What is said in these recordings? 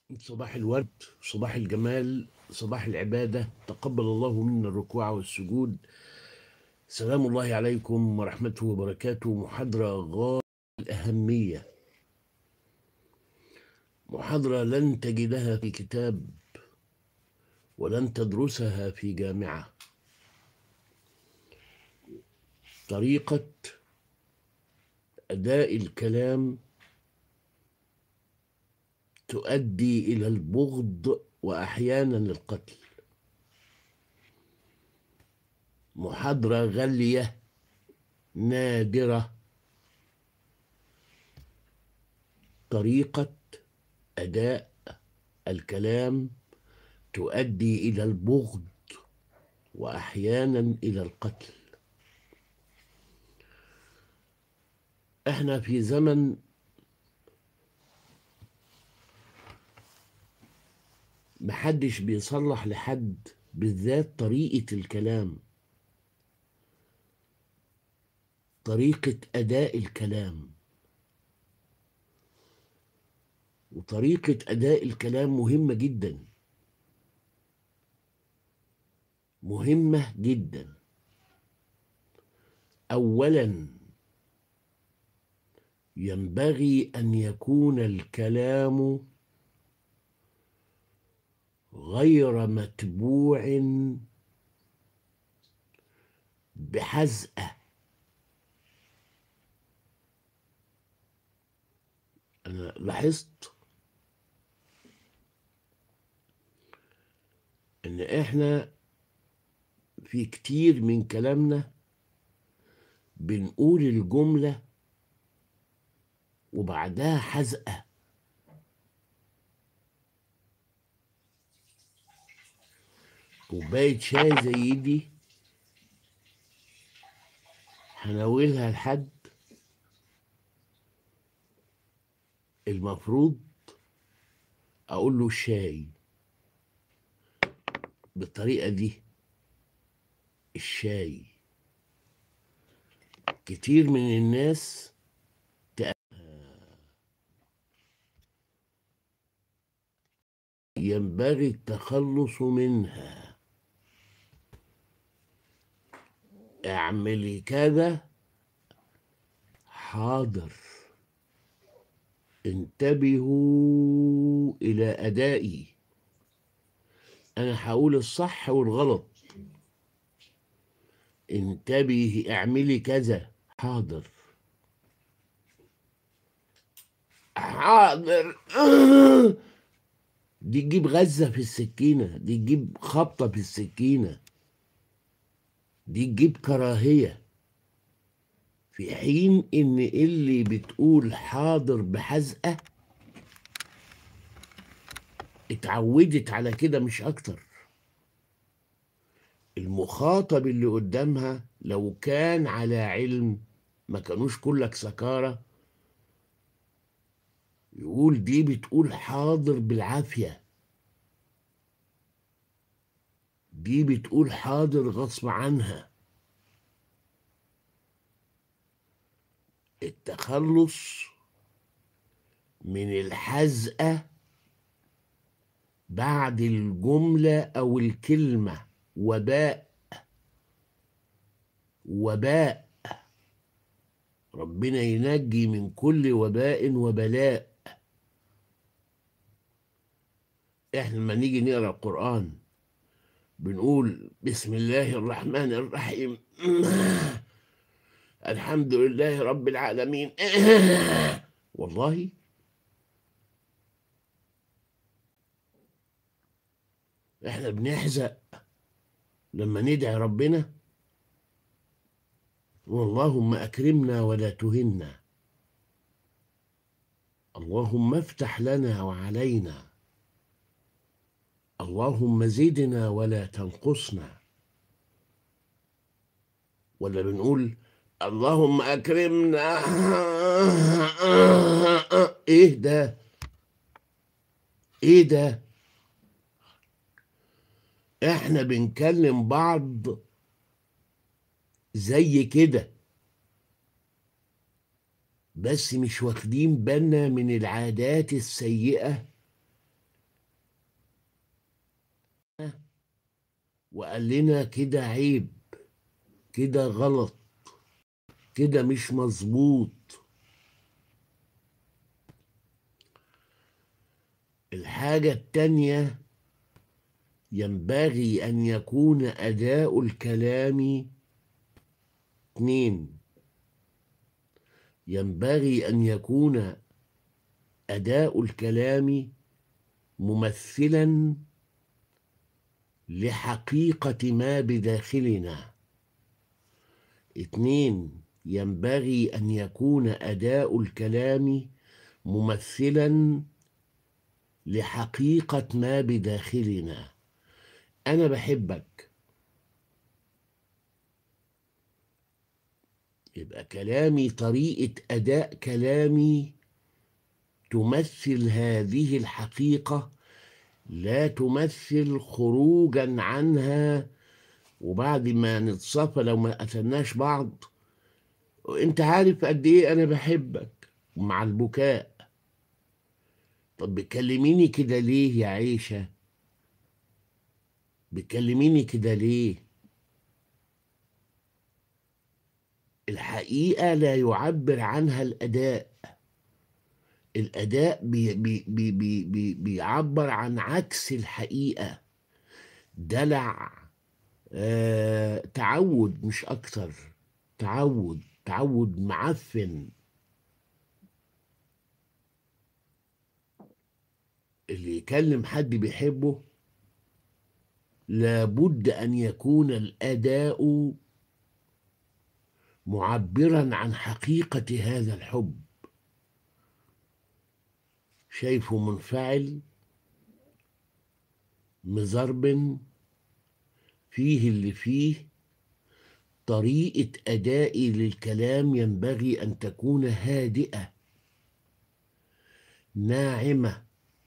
صباح الورد صباح الجمال صباح العبادة تقبل الله منا الركوع والسجود سلام الله عليكم ورحمته وبركاته محاضرة غاية الأهمية محاضرة لن تجدها في كتاب ولن تدرسها في جامعة طريقة أداء الكلام تؤدي إلى البغض وأحيانا القتل محاضرة غالية نادرة طريقة أداء الكلام تؤدي إلى البغض وأحيانا إلى القتل احنا في زمن محدش بيصلح لحد بالذات طريقة الكلام طريقة أداء الكلام وطريقة أداء الكلام مهمة جدا مهمة جدا أولا ينبغي أن يكون الكلام غير متبوع بحزقة أنا لاحظت إن إحنا في كتير من كلامنا بنقول الجملة وبعدها حزقة كوباية شاي زي دي هناولها لحد المفروض أقول له الشاي بالطريقة دي الشاي كتير من الناس ينبغي التخلص منها اعملي كذا حاضر انتبهوا إلى أدائي أنا هقول الصح والغلط انتبهي اعملي كذا حاضر حاضر دي تجيب غزة في السكينة دي تجيب خبطة في السكينة دي تجيب كراهية في حين ان اللي بتقول حاضر بحزقة اتعودت على كده مش اكتر المخاطب اللي قدامها لو كان على علم ما كانوش كلك سكارة يقول دي بتقول حاضر بالعافية دي بتقول حاضر غصب عنها التخلص من الحزقة بعد الجملة أو الكلمة وباء وباء ربنا ينجي من كل وباء وبلاء احنا لما نيجي نقرا القرآن بنقول بسم الله الرحمن الرحيم الحمد لله رب العالمين والله احنا بنحزق لما ندعي ربنا اللهم اكرمنا ولا تهنا اللهم افتح لنا وعلينا اللهم زدنا ولا تنقصنا ولا بنقول اللهم اكرمنا ايه ده ايه ده احنا بنكلم بعض زي كده بس مش واخدين بالنا من العادات السيئة وقال لنا كده عيب كده غلط كده مش مظبوط الحاجة التانية ينبغي أن يكون أداء الكلام اثنين ينبغي أن يكون أداء الكلام ممثلا لحقيقة ما بداخلنا اثنين ينبغي أن يكون أداء الكلام ممثلا لحقيقة ما بداخلنا أنا بحبك يبقى كلامي طريقة أداء كلامي تمثل هذه الحقيقة لا تمثل خروجا عنها وبعد ما نتصافى لو ما قتلناش بعض انت عارف قد ايه انا بحبك مع البكاء طب بتكلميني كده ليه يا عيشة بتكلميني كده ليه الحقيقة لا يعبر عنها الأداء الأداء بي بي بي بي بي بيعبر عن عكس الحقيقة دلع آه تعود مش أكتر تعود تعود معفن اللي يكلم حد بيحبه لابد أن يكون الأداء معبرا عن حقيقة هذا الحب شايفه منفعل مزربن فيه اللي فيه طريقة أدائي للكلام ينبغي أن تكون هادئة ناعمة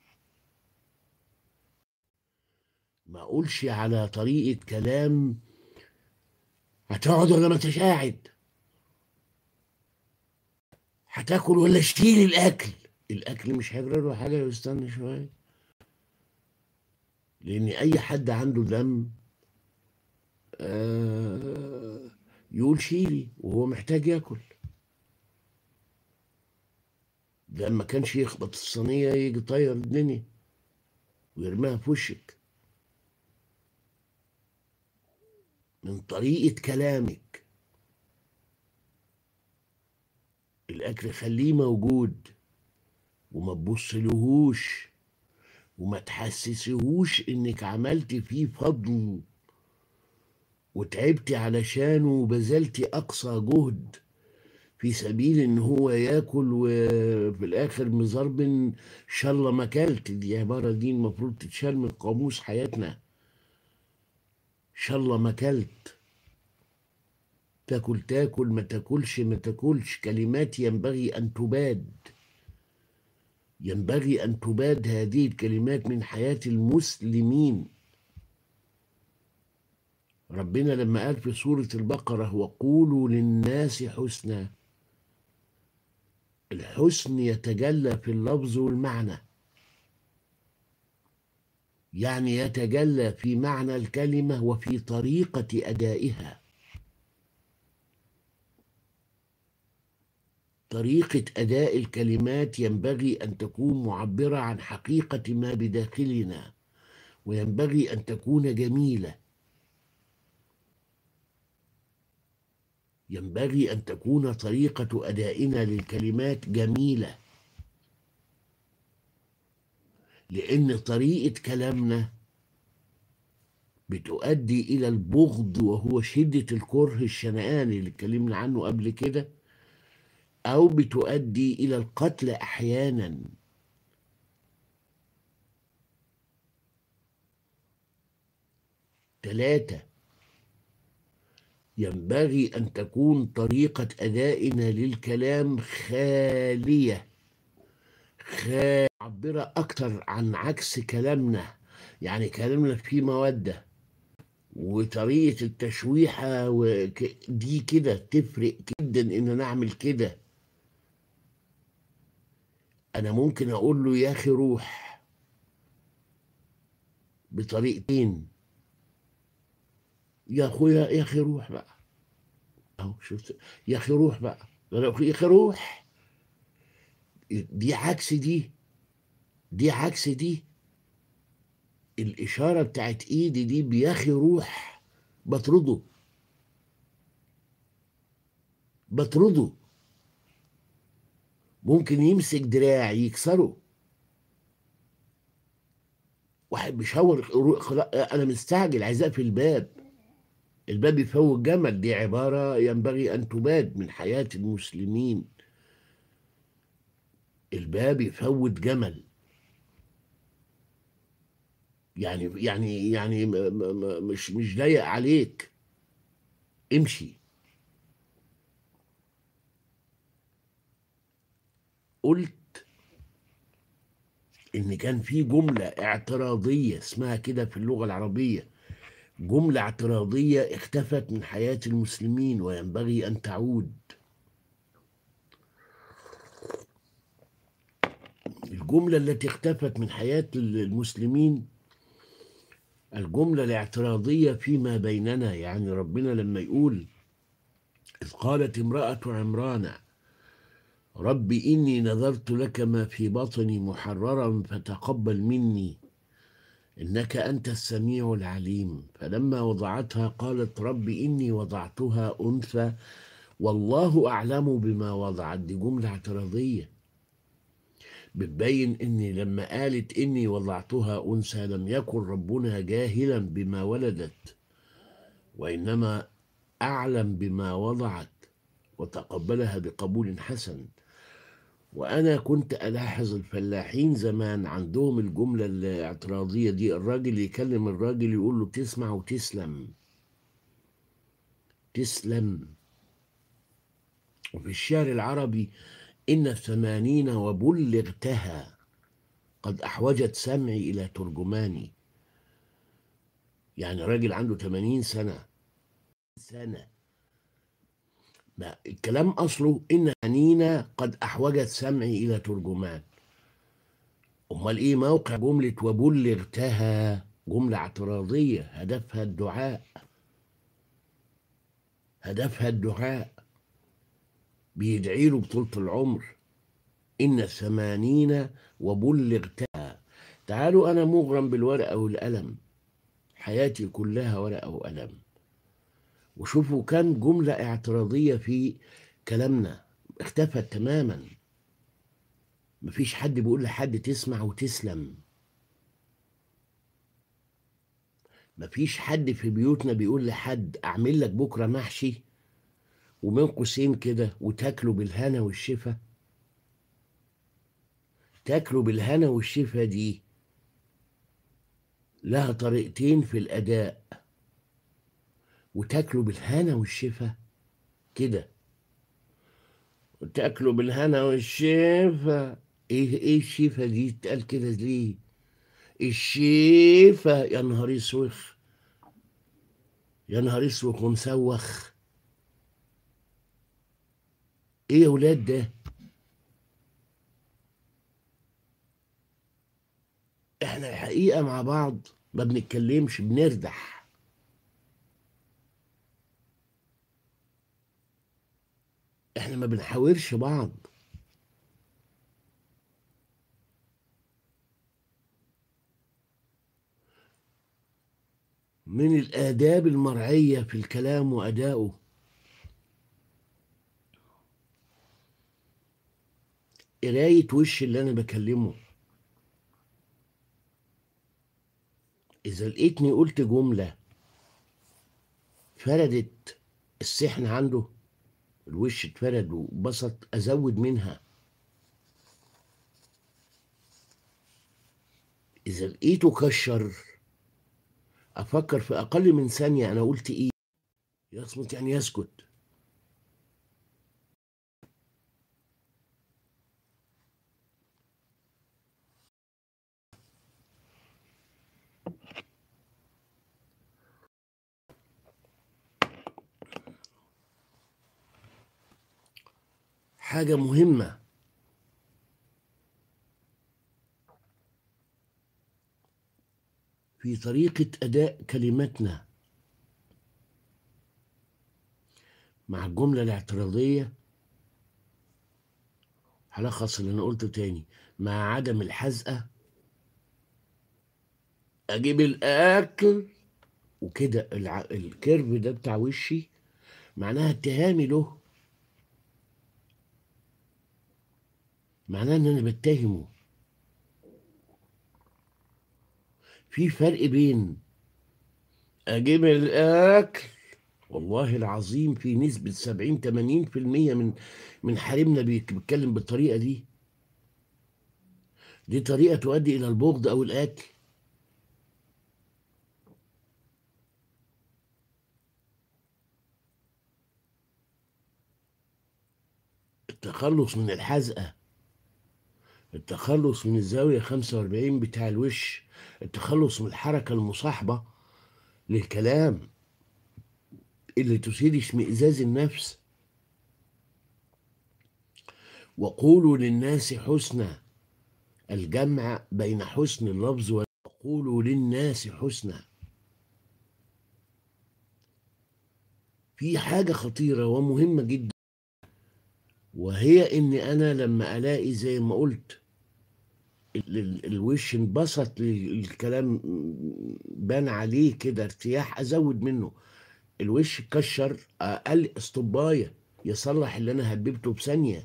ما أقولش على طريقة كلام هتقعد ولا ما انتش قاعد هتاكل ولا اشتري الأكل الأكل مش هيجرى له حاجة يستنى شوية لأن أي حد عنده دم آه يقول شيلي وهو محتاج ياكل ده ما كانش يخبط الصينية يجي طير الدنيا ويرميها في وشك من طريقة كلامك الأكل خليه موجود وما تبصلهوش وما تحسسهوش إنك عملت فيه فضل وتعبتي علشانه وبذلتي أقصى جهد في سبيل إن هو ياكل وفي الآخر مزربن شاء الله ما كلت دي عبارة دي المفروض تتشال من قاموس حياتنا شاء الله ما كلت تاكل تاكل ما تاكلش ما تاكلش كلمات ينبغي أن تباد ينبغي أن تباد هذه الكلمات من حياة المسلمين ربنا لما قال في سورة البقرة وقولوا للناس حسنا الحسن يتجلى في اللفظ والمعنى يعني يتجلى في معنى الكلمة وفي طريقة أدائها طريقة أداء الكلمات ينبغي أن تكون معبرة عن حقيقة ما بداخلنا وينبغي أن تكون جميلة ينبغي أن تكون طريقة أدائنا للكلمات جميلة لأن طريقة كلامنا بتؤدي إلى البغض وهو شدة الكره الشنآن اللي اتكلمنا عنه قبل كده أو بتؤدي إلى القتل أحيانا ثلاثة ينبغي أن تكون طريقة أدائنا للكلام خالية معبرة أكتر عن عكس كلامنا يعني كلامنا فيه مودة وطريقة التشويحة دي كده تفرق جدا إن نعمل كده أنا ممكن أقول له يا أخي روح بطريقتين يا اخويا يا اخي روح بقى اهو شفت يا اخي روح بقى يا اخي روح دي عكس دي دي عكس دي الإشارة بتاعت إيدي دي بياخي روح بطرده بطرده ممكن يمسك دراعي يكسره واحد بيشاور أنا مستعجل عايز أقفل الباب الباب يفوت جمل دي عبارة ينبغي أن تباد من حياة المسلمين الباب يفوت جمل يعني يعني يعني م م مش مش ضايق عليك امشي قلت ان كان في جمله اعتراضيه اسمها كده في اللغه العربيه جمله اعتراضيه اختفت من حياه المسلمين وينبغي ان تعود الجمله التي اختفت من حياه المسلمين الجملة الاعتراضية فيما بيننا يعني ربنا لما يقول إذ قالت امرأة عمران رب إني نذرت لك ما في بطني محررا فتقبل مني إنك أنت السميع العليم فلما وضعتها قالت رب إني وضعتها أنثى والله أعلم بما وضعت دي جملة اعتراضية بتبين اني لما قالت اني وضعتها انثى لم يكن ربنا جاهلا بما ولدت وانما اعلم بما وضعت وتقبلها بقبول حسن وانا كنت الاحظ الفلاحين زمان عندهم الجمله الاعتراضيه دي الراجل يكلم الراجل يقول له تسمع وتسلم تسلم وفي الشعر العربي إن الثمانين وبلغتها قد أحوجت سمعي إلى ترجماني يعني راجل عنده 80 سنة سنة ما الكلام أصله إن ثمانين قد أحوجت سمعي إلى ترجمان أمال إيه موقع جملة وبلغتها جملة اعتراضية هدفها الدعاء هدفها الدعاء بيدعي له بطولة العمر إن ثمانين وبلغتها تعالوا أنا مغرم بالورقة والقلم حياتي كلها ورقة وقلم وشوفوا كم جملة اعتراضية في كلامنا اختفت تماما مفيش حد بيقول لحد تسمع وتسلم مفيش حد في بيوتنا بيقول لحد أعمل لك بكرة محشي ومن قوسين كده وتاكلوا بالهنا والشفا تاكلوا بالهنا والشفا دي لها طريقتين في الأداء وتاكلوا بالهنا والشفا كده وتاكلوا بالهنا والشفا ايه ايه الشفا دي تقال كده ليه الشفا يا نهار اسوخ يا نهار اسوخ ومسوخ ايه يا ولاد ده احنا الحقيقة مع بعض ما بنتكلمش بنردح احنا ما بنحاورش بعض من الآداب المرعية في الكلام وأدائه قراية وش اللي أنا بكلمه إذا لقيتني قلت جملة فردت السحن عنده الوش اتفرد وبسط أزود منها إذا لقيته كشر أفكر في أقل من ثانية أنا قلت إيه يصمت يعني يسكت حاجة مهمة في طريقة أداء كلماتنا مع الجملة الاعتراضية هلخص اللي أنا قلته تاني مع عدم الحزقة أجيب الأكل وكده الع... الكيرف ده بتاع وشي معناها اتهامي له معناه ان انا بتهمه في فرق بين اجيب الاكل والله العظيم في نسبة سبعين تمانين في المية من من حريمنا بيك- بيتكلم بالطريقة دي دي طريقة تؤدي إلى البغض أو الأكل التخلص من الحزقة التخلص من الزاوية 45 بتاع الوش التخلص من الحركة المصاحبة للكلام اللي تثير اشمئزاز النفس وقولوا للناس حسنى الجمع بين حسن اللفظ وقولوا للناس حسنى في حاجة خطيرة ومهمة جدا وهي ان انا لما الاقي زي ما قلت ال- ال- الوش انبسط ال- الكلام بان عليه كده ارتياح ازود منه الوش كشر اقل اسطبايه يصلح اللي انا هببته بثانيه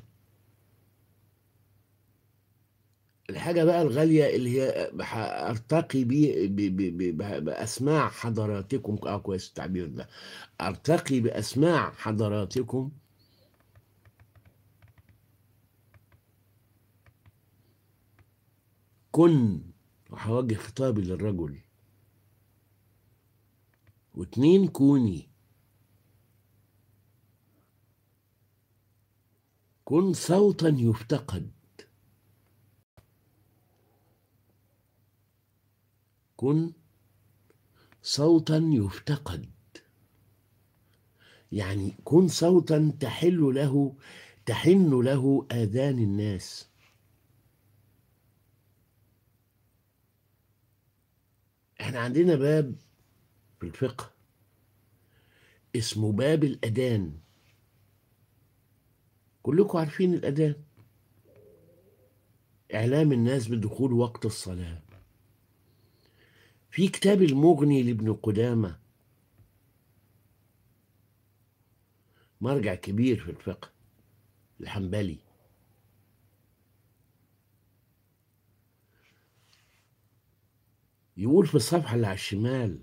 الحاجه بقى الغاليه اللي هي ح- ارتقي بيه ب- ب- ب- ب- باسماع حضراتكم اه كويس التعبير ده ارتقي باسماع حضراتكم كن وهوجه خطابي للرجل واتنين كوني كن صوتا يفتقد كن صوتا يفتقد يعني كن صوتا تحل له تحن له آذان الناس احنا عندنا باب في الفقه اسمه باب الأذان كلكم عارفين الأذان إعلام الناس بدخول وقت الصلاة في كتاب المغني لابن قدامة مرجع كبير في الفقه الحنبلي يقول في الصفحة اللي على الشمال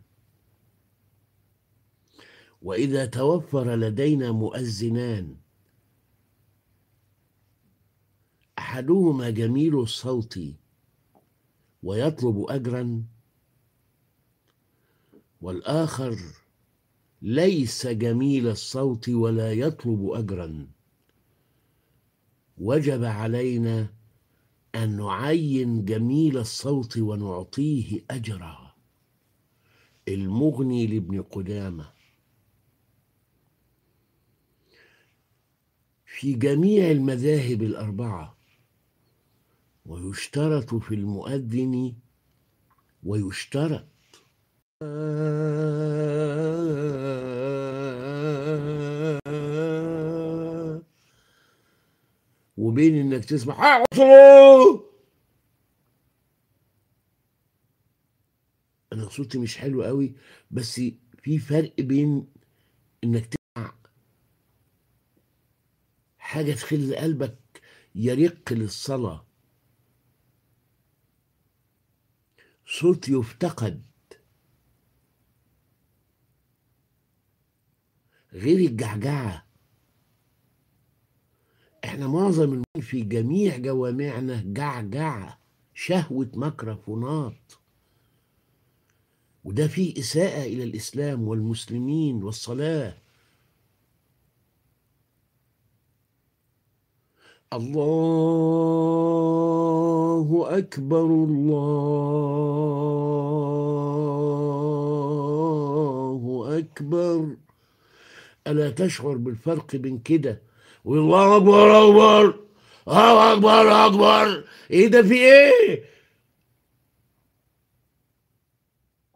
وإذا توفر لدينا مؤذنان أحدهما جميل الصوت ويطلب أجرا والآخر ليس جميل الصوت ولا يطلب أجرا وجب علينا أن نعين جميل الصوت ونعطيه أجرا المغني لابن قدامة في جميع المذاهب الأربعة ويشترط في المؤذن ويشترط وبين انك تسمع انا صوتي مش حلو قوي بس في فرق بين انك تسمع حاجه تخلي قلبك يرق للصلاه صوت يفتقد غير الجعجعه احنا معظم المين في جميع جوامعنا جعجعه شهوه ميكروفونات وده فيه اساءه الى الاسلام والمسلمين والصلاه الله اكبر الله اكبر الا تشعر بالفرق بين كده والله اكبر اكبر الله اكبر اكبر ايه ده في ايه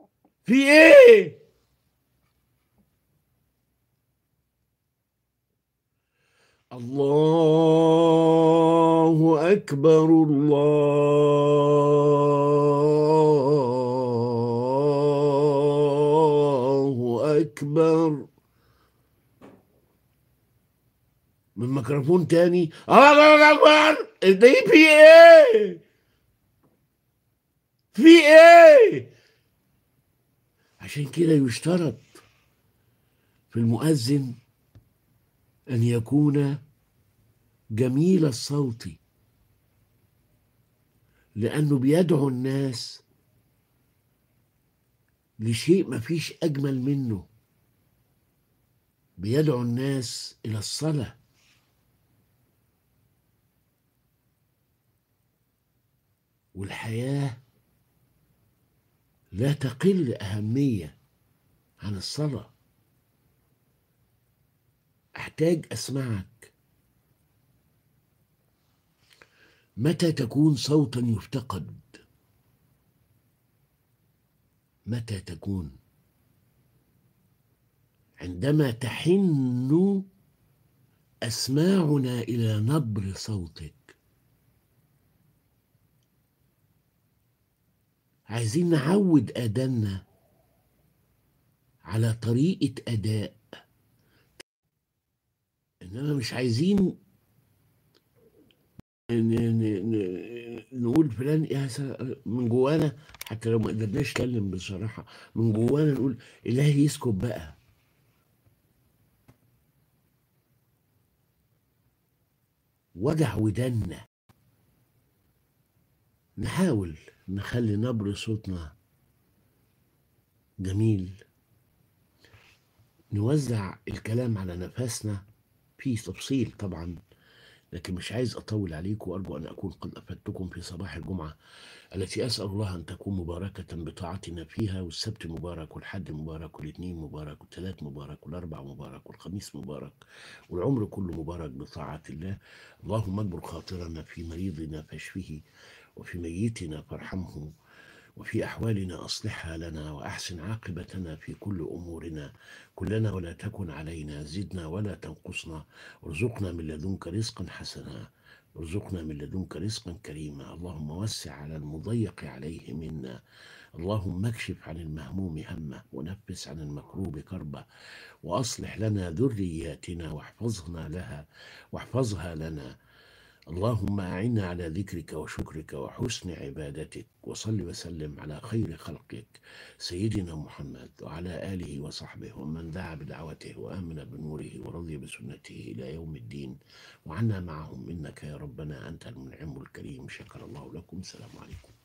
في ايه الله اكبر الله اكبر من ميكروفون تاني الله اكبر ده في ايه في ايه عشان كده يشترط في المؤذن ان يكون جميل الصوت لانه بيدعو الناس لشيء ما فيش اجمل منه بيدعو الناس الى الصلاه والحياه لا تقل اهميه عن الصلاه احتاج اسمعك متى تكون صوتا يفتقد متى تكون عندما تحن اسماعنا الى نبر صوتك عايزين نعود آدمنا على طريقة أداء إنما مش عايزين ن- ن- ن- نقول فلان يا س- من جوانا حتى لو ما قدرناش نتكلم بصراحة من جوانا نقول إلهي يسكت بقى وجع ودنا نحاول نخلي نبر صوتنا جميل نوزع الكلام على نفسنا في تفصيل طبعا لكن مش عايز أطول عليكم وأرجو أن أكون قد أفدتكم في صباح الجمعة التي أسأل الله أن تكون مباركة بطاعتنا فيها والسبت مبارك والحد مبارك والاثنين مبارك والثلاث مبارك والأربع مبارك والخميس مبارك والعمر كله مبارك بطاعة الله اللهم اجبر خاطرنا في مريضنا فاشفه وفي ميتنا فارحمه وفي أحوالنا أصلحها لنا وأحسن عاقبتنا في كل أمورنا كلنا ولا تكن علينا زدنا ولا تنقصنا ارزقنا من لدنك رزقا حسنا ارزقنا من لدنك رزقا كريما اللهم وسع على المضيق عليه منا اللهم اكشف عن المهموم همه ونفس عن المكروب كربه واصلح لنا ذرياتنا واحفظنا لها واحفظها لنا اللهم أعنا على ذكرك وشكرك وحسن عبادتك وصل وسلم على خير خلقك سيدنا محمد وعلى آله وصحبه ومن دعا بدعوته وآمن بنوره ورضي بسنته إلى يوم الدين وعنا معهم إنك يا ربنا أنت المنعم الكريم شكر الله لكم السلام عليكم